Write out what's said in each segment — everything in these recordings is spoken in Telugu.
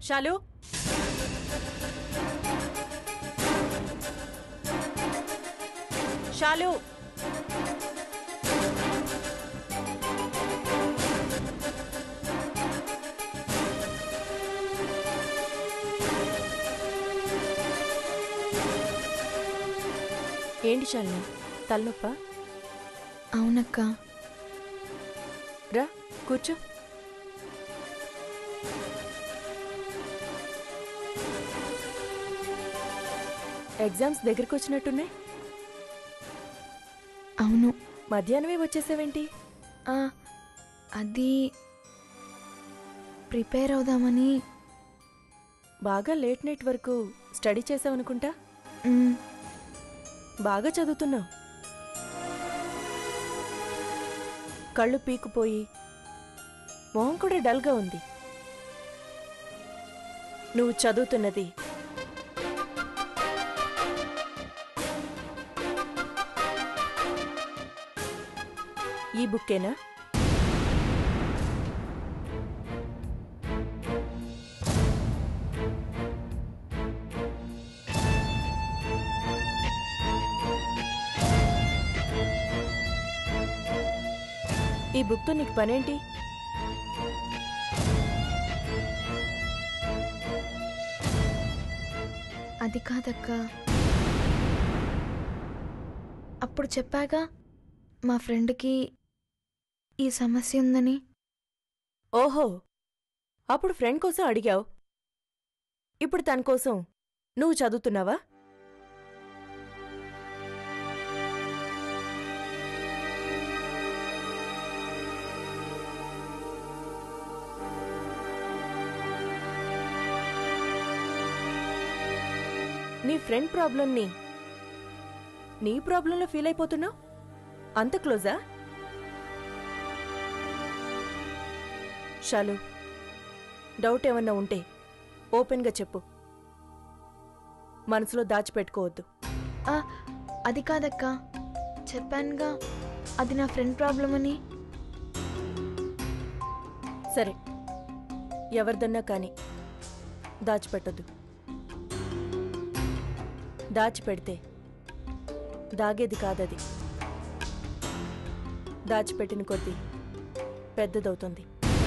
శాలు శాలు ఏంటి శాలిని తలనొప్ప అవునక్క రా కూర్చో ఎగ్జామ్స్ దగ్గరికి వచ్చినట్టున్నాయి అవును మధ్యాహ్నమే వచ్చేసావేంటి ఆ, అది ప్రిపేర్ అవుదామని బాగా లేట్ నైట్ వరకు స్టడీ చేసావనుకుంటా మ్, బాగా చదువుతున్నావు కళ్ళు పీకుపోయి మొహం కూడా డల్గా ఉంది నువ్వు చదువుతున్నది ఈ బుక్కేనా ఈ బుక్తో నీకు పనేంటి అది కాదక్క అప్పుడు చెప్పాగా మా ఫ్రెండ్కి ఈ సమస్య ఉందని ఓహో అప్పుడు ఫ్రెండ్ కోసం అడిగావు ఇప్పుడు తన కోసం నువ్వు చదువుతున్నావా నీ ఫ్రెండ్ ప్రాబ్లంని నీ ప్రాబ్లంలో ఫీల్ అయిపోతున్నావు అంత క్లోజా షాలు డౌట్ ఏమన్నా ఉంటే ఓపెన్గా చెప్పు మనసులో దాచిపెట్టుకోవద్దు ఆ, అది కాదక్క చెప్పానుగా అది నా ఫ్రెండ్ ప్రాబ్లం అని సరే ఎవరిదన్నా కానీ దాచిపెట్టొద్దు దాచిపెడితే దాగేది కాదది దాచిపెట్టిన కొద్దీ పెద్దదవుతుంది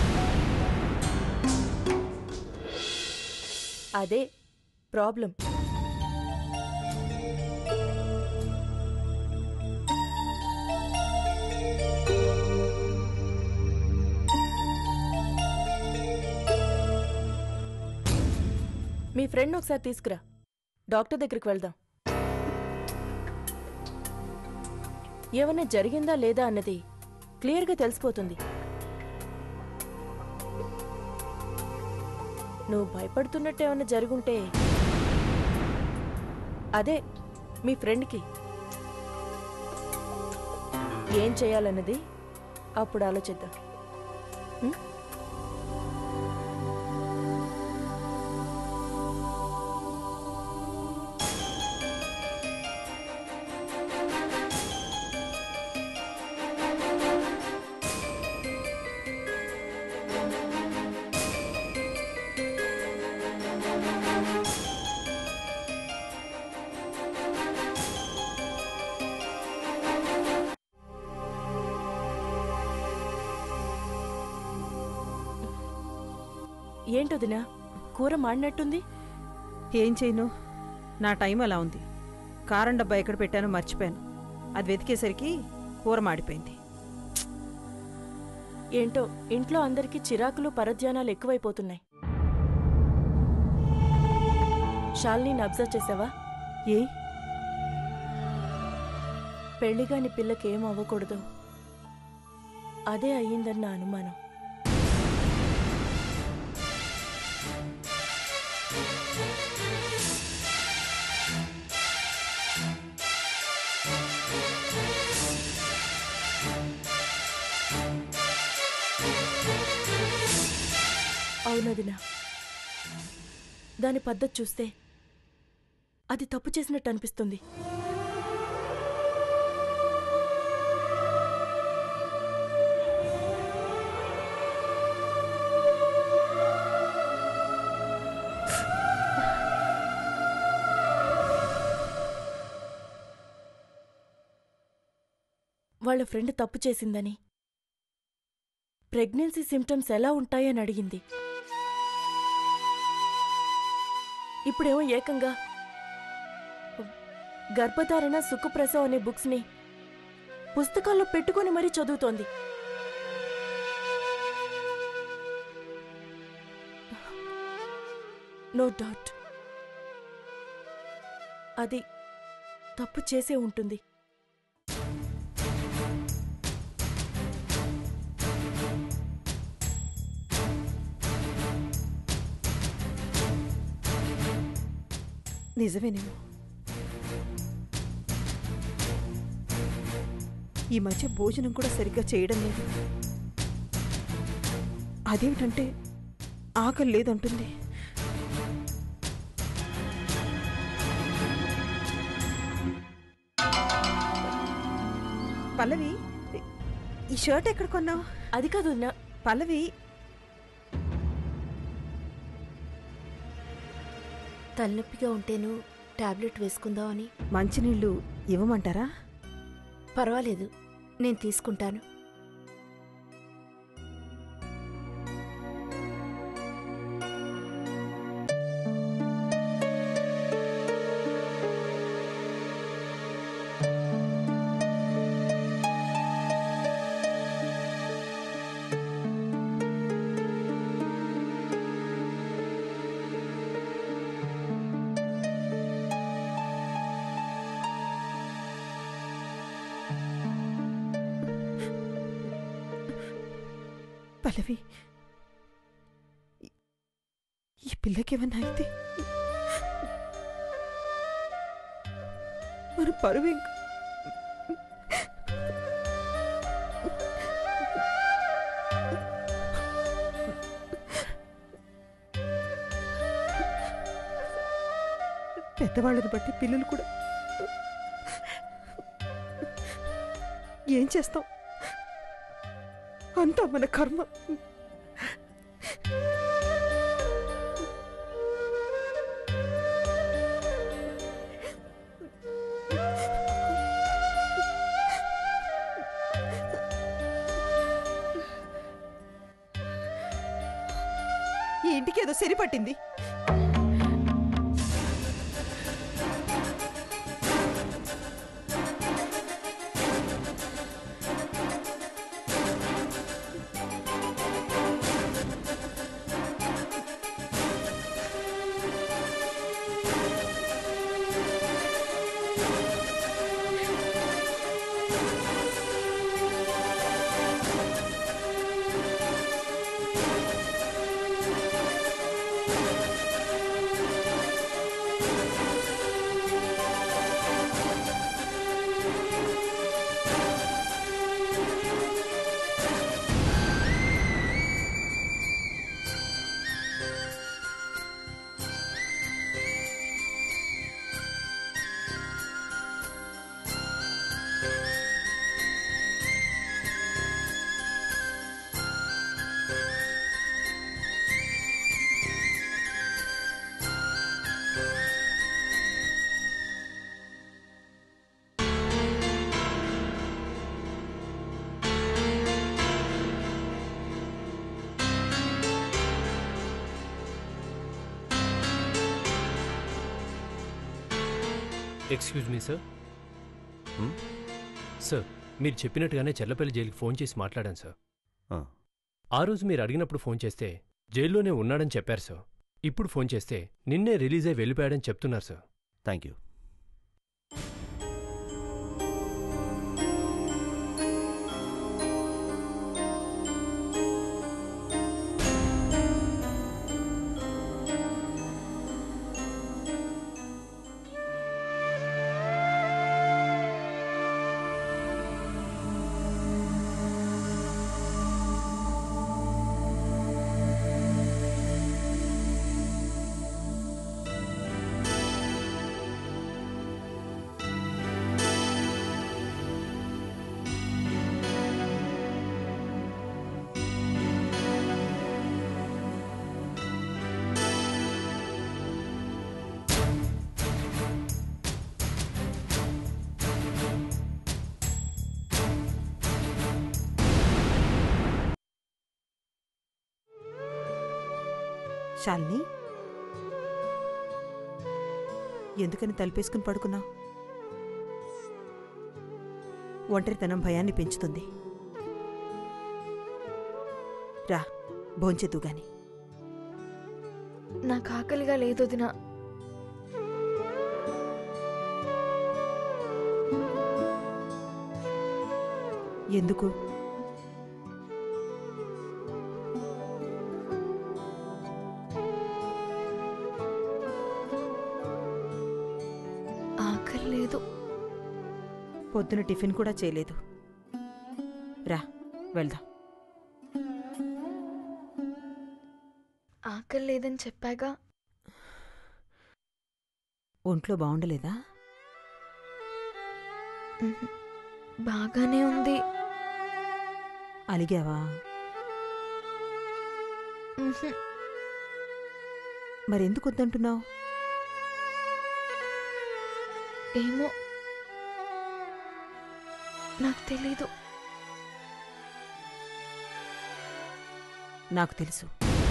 అదే ప్రాబ్లం మీ ఫ్రెండ్ ఒకసారి తీసుకురా డాక్టర్ దగ్గరికి వెళ్దాం ఏమన్నా జరిగిందా లేదా అన్నది క్లియర్గా తెలిసిపోతుంది నువ్వు భయపడుతున్నట్టు ఏమన్నా జరుగుంటే అదే మీ ఫ్రెండ్కి ఏం చేయాలన్నది అప్పుడు ఆలోచిద్దాం ఉం? ఏంటొదినా కూర మాడినట్టుంది ఏం చేయను నా టైం అలా ఉంది కారం డబ్బా ఎక్కడ పెట్టానో మర్చిపోయాను అది వెతికేసరికి కూర మాడిపోయింది ఏంటో ఇంట్లో అందరికీ చిరాకులు పరధ్యానాలు ఎక్కువైపోతున్నాయి షాల్నీని అబ్జర్వ్ చేసావా ఏ పెళ్లిగాని పిల్లకి ఏం అవ్వకూడదు అదే అయ్యిందన్న అనుమానం అవునదినా దాని పద్ధతి చూస్తే అది తప్పు చేసినట్టు అనిపిస్తుంది వాళ్ళ ఫ్రెండ్ తప్పు చేసిందని ప్రెగ్నెన్సీ సిమ్టమ్స్ ఎలా ఉంటాయని అడిగింది ఇప్పుడేమో ఏకంగా గర్భధారణ సుఖప్రసవం అనే బుక్స్ని పుస్తకాల్లో పెట్టుకొని మరీ చదువుతోంది నో డౌట్ అది తప్పు చేసే ఉంటుంది నిజమేనేమో ఈ మధ్య భోజనం కూడా సరిగ్గా చేయడం లేదు అదేమిటంటే ఆకలి లేదంటుంది పల్లవి ఈ షర్ట్ ఎక్కడ కొన్నావు అది కాదు నా పల్లవి తలనొప్పిగా ఉంటేను టాబ్లెట్ వేసుకుందామని మంచినీళ్ళు ఇవ్వమంటారా పర్వాలేదు నేను తీసుకుంటాను పల్లవి ఈ- ఈ పిల్లకేమన్నా అయితే మన పరువు ఇంక పెద్దవాళ్ళని బట్టి పిల్లలు కూడా ఏం చేస్తాం అంతా మన కర్మ ఈ ఇంటికి ఏదో సరిపట్టింది excuse me sir Hmm? Sir మీరు చెప్పినట్టుగానే చెల్లపల్లి జైలుకి ఫోన్ చేసి మాట్లాడాను సార్ ఆ, ఆ రోజు మీరు అడిగినప్పుడు ఫోన్ చేస్తే జైల్లోనే ఉన్నాడని చెప్పారు సార్ ఇప్పుడు ఫోన్ చేస్తే నిన్నే రిలీజ్ అయి వెళ్ళిపోయాడని చెప్తున్నారు సార్ థ్యాంక్ యూ శాలిని ఎందుకని తలుపేసుకుని పడుకున్నావు ఒంటరితనం భయాన్ని పెంచుతుంది రా భోంచెద్దు గాని నాకు ఆకలిగా లేదు వదినా ఎందుకు ఆకలి లేదు పొద్దున టిఫిన్ కూడా చేయలేదు రా వెళ్దాం ఆకలి లేదని చెప్పాగా ఒంట్లో బాగుండలేదా ఉహు. బాగానే ఉంది అలిగావా ఉహు. మరెందుకు వద్దంటున్నావు ఏమో నాకు తెలీదు నాకు తెలుసు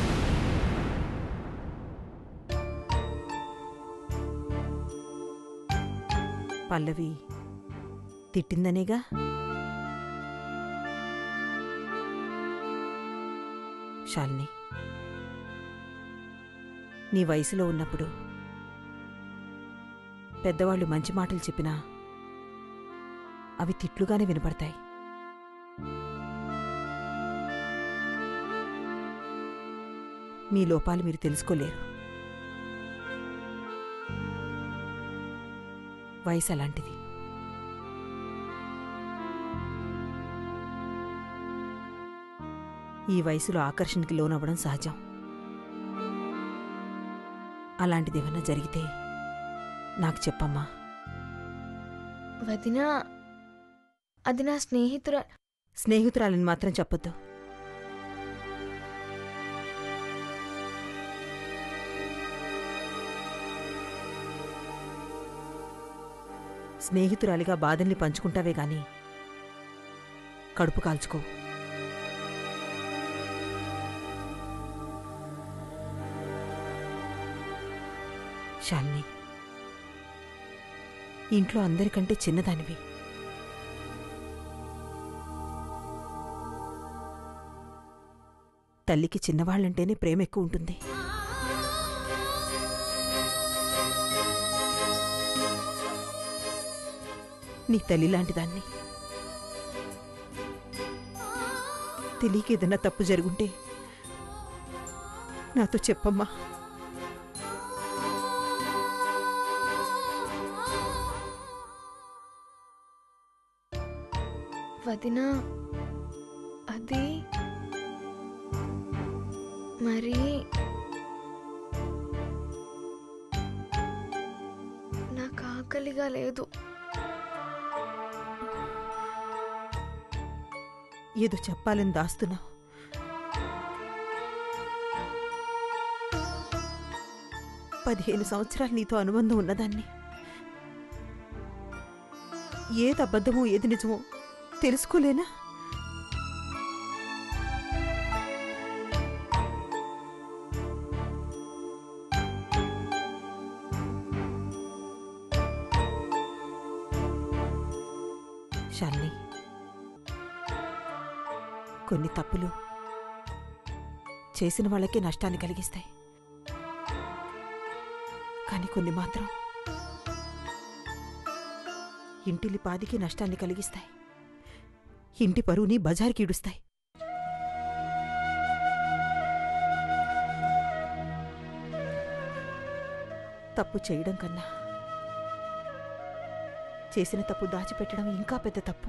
పల్లవి తిట్టిందనేగా శాలిని నీ వయసులో ఉన్నప్పుడు పెద్దవాళ్ళు మంచి మాటలు చెప్పినా అవి తిట్లుగానే వినపడతాయి మీ లోపాలు మీరు తెలుసుకోలేరు వయసు అలాంటిది ఈ వయసులో ఆకర్షణకి లోనవ్వడం సహజం అలాంటిదేమన్నా జరిగితే నాకు చెప్పమ్మా వదినా అది నా స్నేహితురా స్నేహితురాలని మాత్రం చెప్పొద్దు స్నేహితురాలిగా బాధల్ని పంచుకుంటావే గాని కడుపు కాల్చుకో శాలిని ఇంట్లో అందరికంటే చిన్నదానివి తల్లికి చిన్నవాళ్ళంటేనే ప్రేమ ఎక్కువ ఉంటుంది నీ తల్లి లాంటిదాన్ని తెలియక ఏదైనా తప్పు జరుగుంటే నాతో చెప్పమ్మా వదినా అది మరి నాకు ఆకలిగా లేదు ఏదో చెప్పాలని దాస్తున్నావు పదిహేను సంవత్సరాలు నీతో అనుబంధం ఉన్నదాన్ని ఏది అబద్ధమో ఏది నిజమో తెలుసుకోలేనా శాలిని కొన్ని తప్పులు చేసిన వాళ్ళకే నష్టాన్ని కలిగిస్తాయి కానీ కొన్ని మాత్రం ఇంటిలి పాదికి నష్టాన్ని కలిగిస్తాయి ఇంటి పరువుని బజార్కి ఇడుస్తాయి తప్పు చేయడం కన్నా చేసిన తప్పు దాచిపెట్టడం ఇంకా పెద్ద తప్పు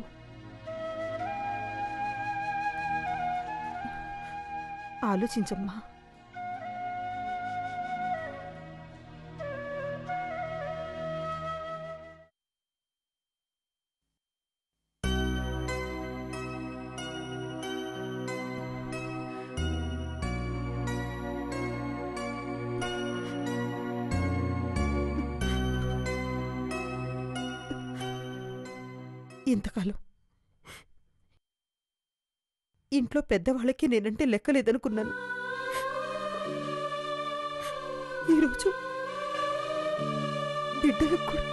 ఆలోచించమ్మా ఇంతకాలం ఇంట్లో పెద్దవాళ్ళకి నేనంటే లెక్కలేదనుకున్నాను ఈరోజు బిడ్డలకు కూడా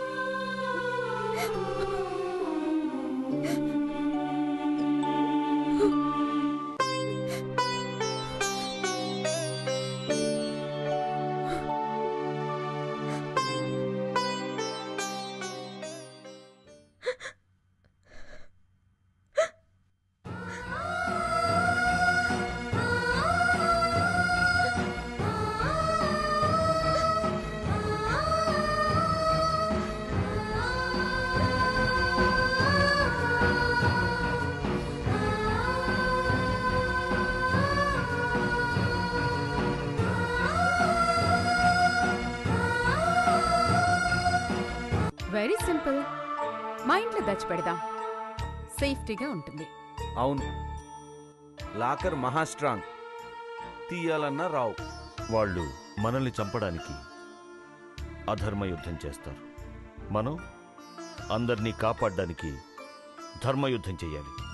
వెరీ సింపుల్ మా ఇంట్లో దాచిపెడదాం సేఫ్టీగా ఉంటుంది అవును లాకర్ మహా స్ట్రాంగ్ తీయాలన్నా రావు వాళ్ళు మనల్ని చంపడానికి అధర్మ యుద్ధం చేస్తారు మనం అందరినీ కాపాడడానికి ధర్మయుద్ధం చేయాలి